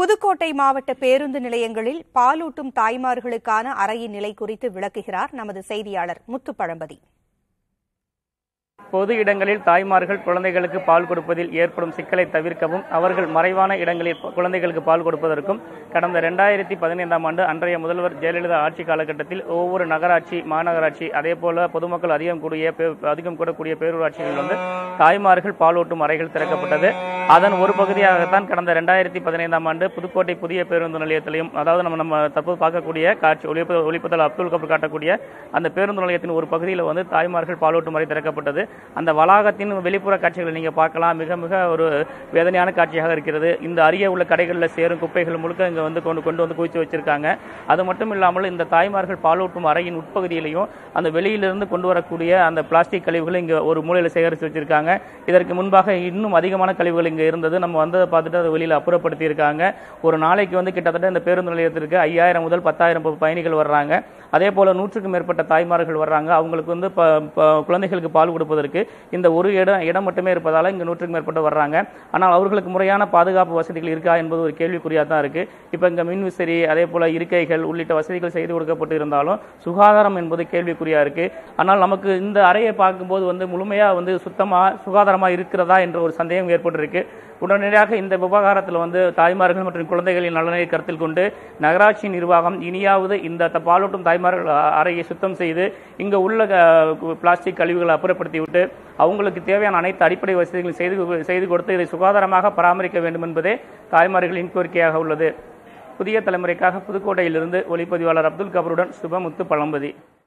புதுக்கோட்டை மாவட்ட பேருந்து நிலையங்களில் பாலூட்டும் தாய்மார்களுக்கான அறையின் நிலை குறித்து விளக்குகிறார் நமது செய்தியாளர் முத்துப்பழம்பதி பொது இடங்களில் தாய்மார்கள் குழந்தைகளுக்கு பால் கொடுப்பதில் ஏற்படும் சிக்கலை தவிர்க்கவும் அவர்கள் மறைவான இடங்களில் குழந்தைகளுக்கு பால் கொடுப்பதற்கும் கடந்த ரெண்டாயிரத்தி பதினைந்தாம் ஆண்டு அன்றைய முதல்வர் ஜெயலலிதா ஆட்சி காலகட்டத்தில் ஒவ்வொரு நகராட்சி மாநகராட்சி அதே போல பொதுமக்கள் அதிகம் கூடிய பே- அதிகம் கூடக்கூடிய பேரூராட்சிகளில் வந்து தாய்மார்கள் பாலூட்டும் அறைகள் திறக்கப்பட்டது அதன் ஒரு பகுதியாகத்தான் கடந்த ரெண்டாயிரத்தி பதினைந்தாம் ஆண்டு புதுக்கோட்டை புதிய பேருந்து நிலையத்திலையும் அதாவது நம்ம நம்ம தற்போது பார்க்கக்கூடிய காட்சி ஒளிப்ப ஒளிப்பதல் அப்துல் கபூர் காட்டக்கூடிய அந்த பேருந்து நிலையத்தின் ஒரு பகுதியில் வந்து தாய்மார்கள் பாலூட்டும் அறை திறக்கப்பட்டது அந்த வளாகத்தின் வெளிப்புற காட்சிகளை நீங்க பார்க்கலாம் மிக மிக ஒரு வேதனையான காட்சியாக இருக்கிறது இந்த அருகே உள்ள கடைகளில் சேரும் குப்பைகள் முழுக்க இங்க வந்து கொண்டு கொண்டு வந்து குவிச்சு வச்சிருக்காங்க அது மட்டும் இல்லாமல் இந்த தாய்மார்கள் பாலூட்டும் அறையின் உட்பகுதியிலையும் அந்த வெளியிலிருந்து கொண்டு வரக்கூடிய அந்த பிளாஸ்டிக் கழிவுகளை இங்க ஒரு மூலையில சேகரித்து வச்சிருக்காங்க இதற்கு முன்பாக இன்னும் அதிகமான கழிவுகள் இங்க இருந்தது நம்ம வந்ததை பார்த்துட்டு அதை வெளியில அப்புறப்படுத்தி இருக்காங்க ஒரு நாளைக்கு வந்து கிட்டத்தட்ட இந்த பேருந்து நிலையத்திற்கு ஐயாயிரம் முதல் பத்தாயிரம் பயணிகள் வர்றாங்க அதே போல நூற்றுக்கும் மேற்பட்ட தாய்மார்கள் வர்றாங்க அவங்களுக்கு வந்து ப- ப- குழந்தைகளுக்கு பால் கொடுப்பதற்கு இந்த ஒரு இடம் இடம் மட்டுமே இருப்பதால இங்க நூற்றுக்கும் மேற்பட்ட வர்றாங்க ஆனால் அவர்களுக்கு முறையான பாதுகாப்பு வசதிகள் இருக்கா என்பது ஒரு கேள்விக்குறியா தான் இருக்கு இப்ப இங்க மின் விசிறி அதே போல இருக்கைகள் உள்ளிட்ட வசதிகள் செய்து கொடுக்கப்பட்டு இருந்தாலும் சுகாதாரம் என்பது கேள்விக்குறியா இருக்கு ஆனால் நமக்கு இந்த அறையை பார்க்கும்போது வந்து முழுமையா வந்து சுத்தமா சுகாதாரமா இருக்கிறதா என்ற ஒரு சந்தேகம் ஏற்பட்டிருக்கு உடனடியாக இந்த விவகாரத்தில் வந்து தாய்மார்கள் மற்றும் குழந்தைகளின் நலனை கருத்தில் கொண்டு நகராட்சி நிர்வாகம் இனியாவது இந்த த- பாலூட்டும் தாய்மார்கள் அ- அறையை சுத்தம் செய்து இங்க உள்ள அஹ், பிளாஸ்டிக் கழிவுகளை அப்புறப்படுத்தி விட்டு அவங்களுக்கு தேவையான அனைத்து அடிப்படை வசதிகளையும் செய்து செய்து கொடுத்து இதை சுகாதாரமாக பராமரிக்க வேண்டும் என்பதே தாய்மார்களின் கோரிக்கையாக உள்ளது புதிய தலைமுறைக்காக புதுக்கோட்டையிலிருந்து ஒளிப்பதிவாளர் அப்துல் கபருடன் சுபமுத்து பழம்பதி